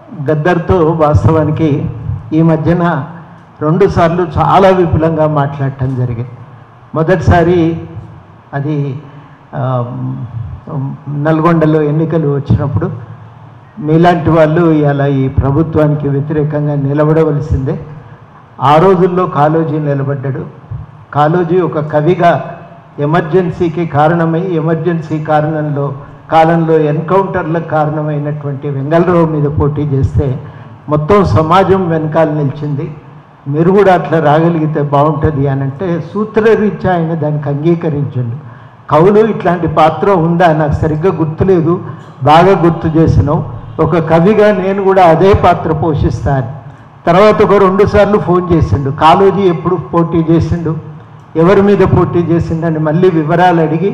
గద్దర్తో వాస్తవానికి ఈ మధ్యన రెండుసార్లు చాలా విపులంగా మాట్లాడటం జరిగింది మొదటిసారి అది ఆ, నల్గొండలో ఎన్నికలు వచ్చినప్పుడు మీలాంటి వాళ్ళు ఇలా ఈ ప్రభుత్వానికి వ్యతిరేకంగా నిలబడవలసిందే ఆ రోజుల్లో కాలోజీ నిలబడ్డాడు కాలోజీ ఒక కవిగా ఎమర్జెన్సీకి కారణమై ఎమర్జెన్సీ కారణంలో కాలంలో ఎన్కౌంటర్లకు కారణమైనటువంటి వెంగళరావు మీద పోటీ చేస్తే మొత్తం సమాజం వెనకాల నిలిచింది మీరు కూడా అట్లా రాగలిగితే బాగుంటుంది అని అంటే సూత్రరీత్యా ఆయన దానికి అంగీకరించండు కవులు ఇట్లాంటి పాత్ర ఉందా నాకు సరిగ్గా గుర్తులేదు బాగా గుర్తు చేసినావు ఒక కవిగా నేను కూడా అదే పాత్ర పోషిస్తాను తర్వాత ఒక రెండు సార్లు ఫోన్ చేసిండు కాలోజీ ఎప్పుడు పోటీ చేసిండు ఎవరి మీద పోటీ చేసిండని మళ్ళీ వివరాలు అడిగి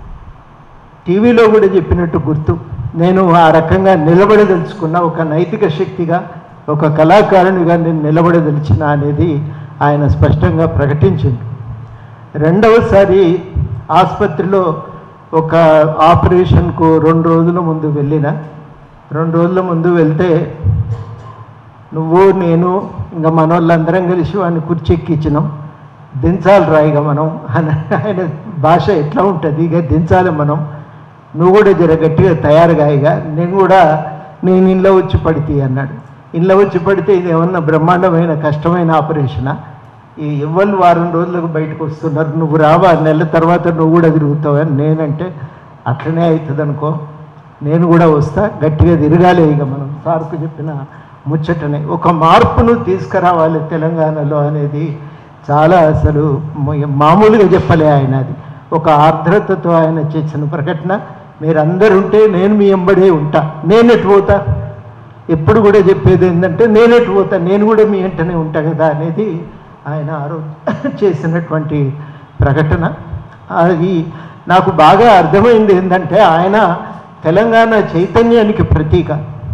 టీవీలో కూడా చెప్పినట్టు గుర్తు నేను ఆ రకంగా నిలబడదలుచుకున్న ఒక నైతిక శక్తిగా ఒక కళాకారునిగా నేను నిలబడదలిచిన అనేది ఆయన స్పష్టంగా ప్రకటించింది రెండవసారి ఆసుపత్రిలో ఒక ఆపరేషన్కు రెండు రోజుల ముందు వెళ్ళిన రెండు రోజుల ముందు వెళ్తే నువ్వు నేను ఇంకా మన వాళ్ళందరం కలిసి వాడిని కుర్చెక్కించినాం దించాలి రా ఇక మనం అని ఆయన భాష ఎట్లా ఉంటుంది ఇక దించాలి మనం నువ్వు కూడా జర గట్టిగా తయారుగా ఇక నేను కూడా నేను ఇంట్లో వచ్చి పడితే అన్నాడు ఇంట్లో వచ్చి పడితే ఇది ఏమన్నా బ్రహ్మాండమైన కష్టమైన ఆపరేషనా ఈ ఎవ్వరు వారం రోజులకు బయటకు వస్తున్నారు నువ్వు రావా నెల తర్వాత నువ్వు కూడా తిరుగుతావని నేనంటే అట్లనే అవుతుంది అనుకో నేను కూడా వస్తా గట్టిగా తిరగాలి ఇక మనం సార్కు చెప్పిన ముచ్చటనే ఒక మార్పును తీసుకురావాలి తెలంగాణలో అనేది చాలా అసలు మ- మామూలుగా చెప్పలే ఆయన అది ఒక ఆర్ద్రతతో ఆయన చేసిన ప్రకటన మీరందరూ ఉంటే నేను మీ ఎంబడే ఉంటా నేను ఎటు పోతా ఎప్పుడు కూడా చెప్పేది ఏంటంటే నేను ఎటు పోతా నేను కూడా మీ వెంటనే ఉంటా కదా అనేది ఆయన ఆ రోజు చేసినటువంటి ప్రకటన అది నాకు బాగా అర్థమైంది ఏంటంటే ఆయన తెలంగాణ చైతన్యానికి ప్రతీక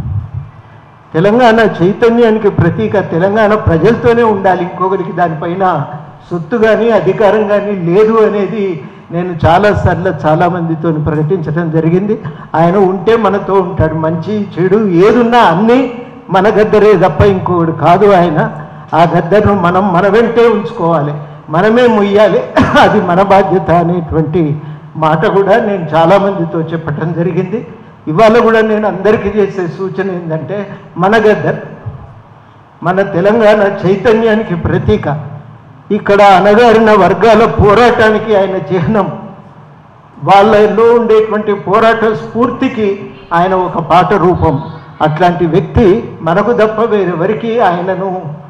తెలంగాణ చైతన్యానికి ప్రతీక తెలంగాణ ప్రజలతోనే ఉండాలి ఇంకొకరికి దానిపైన సొత్తు కానీ అధికారం కానీ లేదు అనేది నేను చాలాసార్లు చాలామందితో ప్రకటించడం జరిగింది ఆయన ఉంటే మనతో ఉంటాడు మంచి చెడు ఏదున్నా అన్నీ మన గద్దరే తప్ప ఇంకొకడు కాదు ఆయన ఆ గద్దరును మనం మన వెంటే ఉంచుకోవాలి మనమే ముయ్యాలి అది మన బాధ్యత అనేటువంటి మాట కూడా నేను చాలామందితో చెప్పటం జరిగింది ఇవాళ కూడా నేను అందరికీ చేసే సూచన ఏంటంటే మన గద్దర్ మన తెలంగాణ చైతన్యానికి ప్రతీక ఇక్కడ అణగారిన వర్గాల పోరాటానికి ఆయన చిహ్నం వాళ్ళలో ఉండేటువంటి పోరాట స్ఫూర్తికి ఆయన ఒక పాట రూపం అట్లాంటి వ్యక్తి మనకు తప్ప వేరెవరికి ఆయనను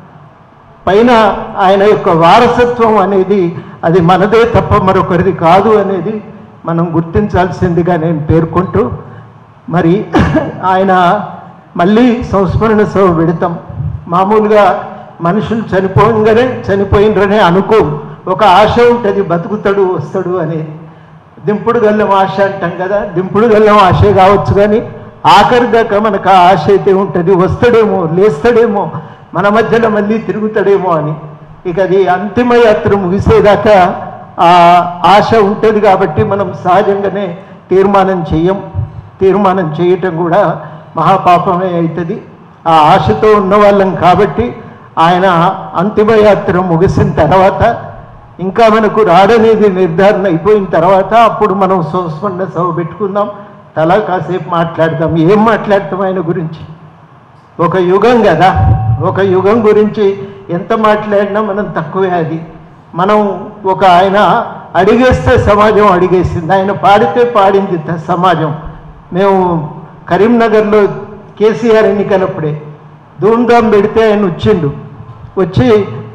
పైన ఆయన యొక్క వారసత్వం అనేది అది మనదే తప్ప మరొకరిది కాదు అనేది మనం గుర్తించాల్సిందిగా నేను పేర్కొంటూ మరి ఆయన మళ్ళీ సంస్మరణ సభ పెడతాం మామూలుగా మనుషులు చనిపోగానే చనిపోయినరనే అనుకో ఒక ఆశ ఉంటుంది బతుకుతాడు వస్తాడు అనేది దింపుడు గల్లం ఆశ అంటాం కదా దింపుడు గల్లం ఆశే కావచ్చు కానీ ఆఖరి దాకా మనకు ఆ ఆశ అయితే ఉంటుంది వస్తాడేమో లేస్తాడేమో మన మధ్యలో మళ్ళీ తిరుగుతాడేమో అని ఇక అది అంతిమ యాత్ర ముగిసేదాకా ఆ ఆశ ఉంటుంది కాబట్టి మనం సహజంగానే తీర్మానం చెయ్యం తీర్మానం చేయటం కూడా మహాపాపమే అవుతుంది ఆ ఆశతో ఉన్న వాళ్ళం కాబట్టి ఆయన అంతిమయాత్ర ముగిసిన తర్వాత ఇంకా మనకు రాడనేది నిర్ధారణ అయిపోయిన తర్వాత అప్పుడు మనం సంస్మరణ సభ పెట్టుకుందాం తలా కాసేపు మాట్లాడదాం ఏం మాట్లాడతాం ఆయన గురించి ఒక యుగం కదా ఒక యుగం గురించి ఎంత మాట్లాడినా మనం తక్కువే అది మనం ఒక ఆయన అడిగేస్తే సమాజం అడిగేసింది ఆయన పాడితే పాడింది త- సమాజం మేము కరీంనగర్లో కేసీఆర్ ఎన్నికలప్పుడే ధూమ్ధాం పెడితే ఆయన వచ్చిండు వచ్చి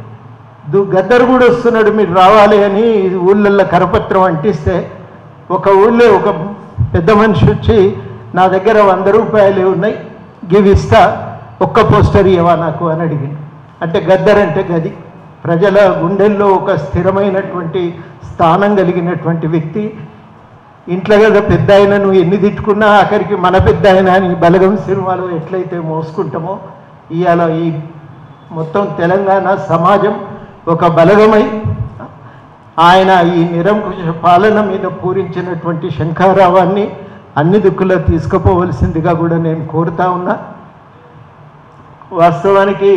దు గద్దరు కూడా వస్తున్నాడు మీరు రావాలి అని ఊళ్ళల్లో కరపత్రం అంటిస్తే ఒక ఊళ్ళో ఒక పెద్ద మనిషి వచ్చి నా దగ్గర వంద రూపాయలు ఉన్నాయి గివి ఇస్తా ఒక్క పోస్టర్ ఇవ్వవా నాకు అని అడిగింది అంటే గద్దర్ అంటే గది ప్రజల గుండెల్లో ఒక స్థిరమైనటువంటి స్థానం కలిగినటువంటి వ్యక్తి ఇంట్లో కదా పెద్ద ఆయన నువ్వు ఎన్ని తిట్టుకున్నా ఆఖరికి మన పెద్ద ఆయన అని బలగం సినిమాలో ఎట్లయితే మోసుకుంటామో ఇవాళ ఈ మొత్తం తెలంగాణ సమాజం ఒక బలగమై ఆయన ఈ నిరంకుశ పాలన మీద పూరించినటువంటి శంఖారావాన్ని అన్ని దిక్కులో తీసుకుపోవలసిందిగా కూడా నేను కోరుతా ఉన్నా వాస్తవానికి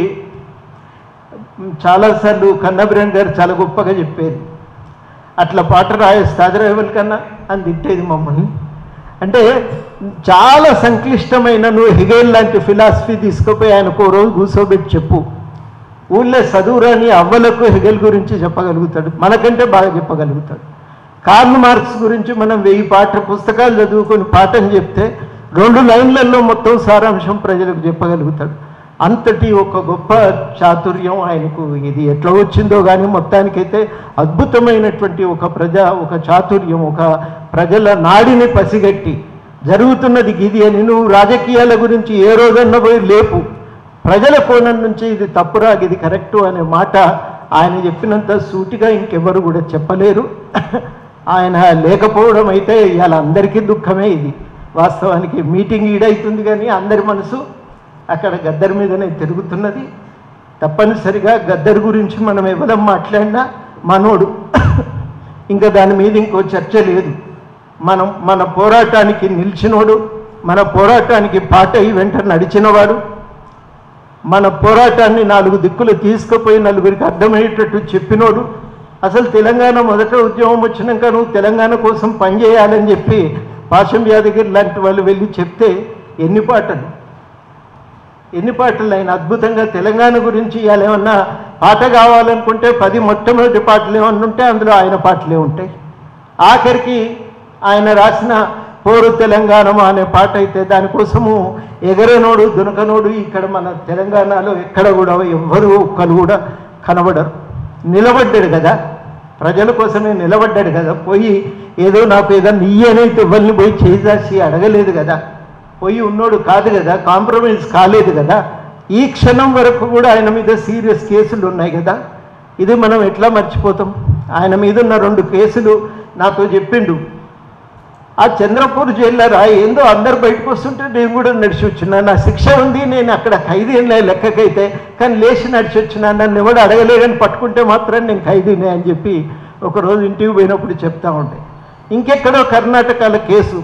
చాలాసార్లు కన్నబిరణ్ గారు చాలా గొప్పగా చెప్పేది అట్లా పాట రాయేస్తాదిరా ఎవరికన్నా అని తిట్టేది మమ్మల్ని అంటే చాలా సంక్లిష్టమైన నువ్వు హెగేల్ లాంటి ఫిలాసఫీ తీసుకుపోయి ఆయనకు ఓ రోజు కూర్చోబెట్టి చెప్పు ఊళ్ళో చదువురాని అవ్వలకు హెగెల్ గురించి చెప్పగలుగుతాడు మనకంటే బాగా చెప్పగలుగుతాడు కార్ల్ మార్క్స్ గురించి మనం వెయ్యి పాఠ పుస్తకాలు చదువుకొని పాఠం చెప్తే రెండు లైన్లలో మొత్తం సారాంశం ప్రజలకు చెప్పగలుగుతాడు అంతటి ఒక గొప్ప చాతుర్యం ఆయనకు ఇది ఎట్లా వచ్చిందో కానీ మొత్తానికైతే అద్భుతమైనటువంటి ఒక ప్రజ ఒక చాతుర్యం ఒక ప్రజల నాడిని పసిగట్టి జరుగుతున్నది గిది అని నువ్వు రాజకీయాల గురించి ఏ రోజన్నా పోయి లేపు ప్రజల కోణం నుంచి ఇది తప్పురా ఇది కరెక్టు అనే మాట ఆయన చెప్పినంత సూటిగా ఇంకెవరు కూడా చెప్పలేరు ఆయన లేకపోవడం అయితే ఇవాళ అందరికీ దుఃఖమే ఇది వాస్తవానికి మీటింగ్ ఈడైతుంది కానీ అందరి మనసు అక్కడ గద్దర్ మీదనే తిరుగుతున్నది తప్పనిసరిగా గద్దర్ గురించి మనం ఎవరం మాట్లాడినా మనోడు ఇంకా దాని మీద ఇంకో చర్చ లేదు మనం మన పోరాటానికి నిలిచినోడు మన పోరాటానికి పాట వెంట నడిచినవాడు మన పోరాటాన్ని నాలుగు దిక్కులు తీసుకుపోయి నలుగురికి అర్థమయ్యేటట్టు చెప్పినోడు అసలు తెలంగాణ మొదట ఉద్యమం వచ్చినాక నువ్వు తెలంగాణ కోసం పనిచేయాలని చెప్పి పాశం యాదగిరి లాంటి వాళ్ళు వెళ్ళి చెప్తే ఎన్ని పాటలు ఎన్ని పాటలు ఆయన అద్భుతంగా తెలంగాణ గురించి ఇవాళ ఏమన్నా పాట కావాలనుకుంటే పది మొట్టమొదటి పాటలు ఏమన్నా ఉంటే అందులో ఆయన పాటలే ఉంటాయి ఆఖరికి ఆయన రాసిన పోరు తెలంగాణమా అనే పాట అయితే దానికోసము ఎగరనోడు దునకనోడు ఇక్కడ మన తెలంగాణలో ఎక్కడ కూడా ఎవ్వరూ ఒక్కరు కూడా కనబడరు నిలబడ్డాడు కదా ప్రజల కోసమే నిలబడ్డాడు కదా పోయి ఏదో నాకు ఏదన్నా ఇయ్యనైతే ఎవరిని పోయి చేసి అడగలేదు కదా పోయి ఉన్నోడు కాదు కదా కాంప్రమైజ్ కాలేదు కదా ఈ క్షణం వరకు కూడా ఆయన మీద సీరియస్ కేసులు ఉన్నాయి కదా ఇది మనం ఎట్లా మర్చిపోతాం ఆయన మీద ఉన్న రెండు కేసులు నాతో చెప్పిండు ఆ చంద్రపూర్ జైల్లో రా ఏందో అందరు బయటకు వస్తుంటే నేను కూడా నడిచి వచ్చినా నా శిక్ష ఉంది నేను అక్కడ ఖైదీనే లెక్కకైతే కానీ లేచి నడిచి వచ్చినా నన్ను ఎవడు అడగలేదని పట్టుకుంటే మాత్రం నేను ఖైదీనే అని చెప్పి ఒకరోజు ఇంటికి పోయినప్పుడు చెప్తా ఉండే ఇంకెక్కడో కర్ణాటకలో కేసు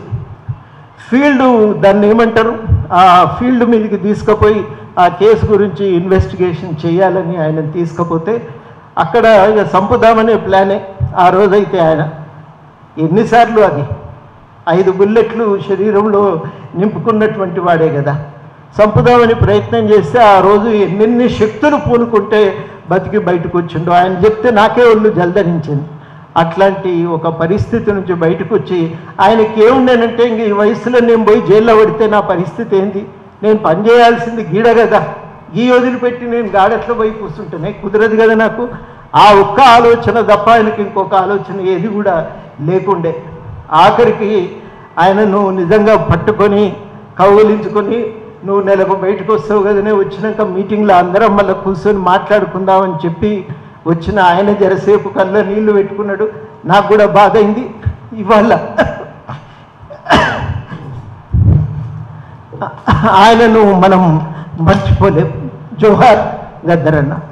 ఫీల్డ్ దాన్ని ఏమంటారు ఆ ఫీల్డ్ మీదకి తీసుకుపోయి ఆ కేసు గురించి ఇన్వెస్టిగేషన్ చేయాలని ఆయన తీసుకపోతే అక్కడ ఇక చంపుదామనే ప్లానే ఆ రోజైతే ఆయన ఎన్నిసార్లు అది ఐదు బుల్లెట్లు శరీరంలో నింపుకున్నటువంటి వాడే కదా చంపుదామని ప్రయత్నం చేస్తే ఆ రోజు ఎన్నెన్ని శక్తులు పూనుకుంటే బతికి బయటకు వచ్చిండో ఆయన చెప్తే నాకే ఒళ్ళు జలధరించింది అట్లాంటి ఒక పరిస్థితి నుంచి బయటకు వచ్చి ఆయనకి ఏముండేనంటే ఇంక ఈ వయసులో నేను పోయి జైల్లో పడితే నా పరిస్థితి ఏంది నేను పని చేయాల్సింది గీడ కదా గీ వదిలిపెట్టి నేను గాడట్లో పోయి కూర్చుంటేనే కుదరదు కదా నాకు ఆ ఒక్క ఆలోచన తప్ప ఆయనకి ఇంకొక ఆలోచన ఏది కూడా లేకుండే ఆఖరికి ఆయనను నిజంగా పట్టుకొని కౌగులించుకొని నువ్వు నెలకు బయటకు వస్తావు కదనే వచ్చినాక మీటింగ్లో అందరం మళ్ళీ కూర్చొని మాట్లాడుకుందామని చెప్పి వచ్చిన ఆయన జరసేపు కళ్ళ నీళ్లు పెట్టుకున్నాడు నాకు కూడా బాధ అయింది ఇవాళ ఆయనను మనం మర్చిపోలేం జోహార్ గద్దరన్న